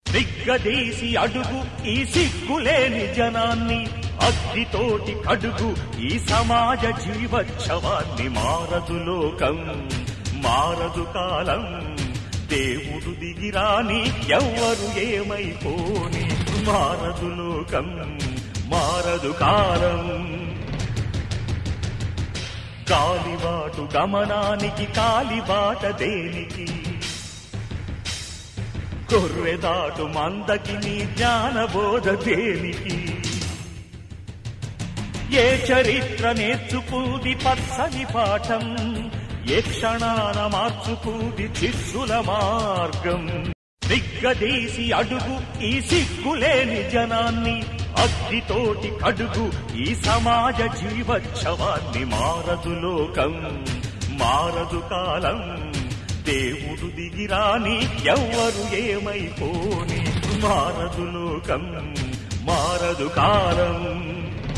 దిగ్గదీసి అడుగు ఈ సిగ్గులేని జనాన్ని అగ్నితోటి కడుగు ఈ సమాజ జీవోత్సవాన్ని మారదు లోకం మారదు కాలం దేవుడు దిగిరాని ఎవ్వరు ఏమైపోని మారదు లోకం మారదు కాలం కాలిబాటు గమనానికి కాలిబాట దేనికి గొర్రెదాటు మందకి నీ జ్ఞానబోధ దేనికి ఏ చరిత్ర నేర్చుకూది పచ్చని పాఠం ఏ క్షణాన మార్చుకూది చిస్సుల మార్గం దిగ్గదీసి అడుగు ఈ సిగ్గులేని జనాన్ని అగ్నితోటి కడుగు ఈ సమాజ జీవోత్సవాన్ని మారదు లోకం మారదు కాలం దేవుడు దిగిరాని ఎవ్వరు ఏమైపోని మారదు లోకం మారదు కాలం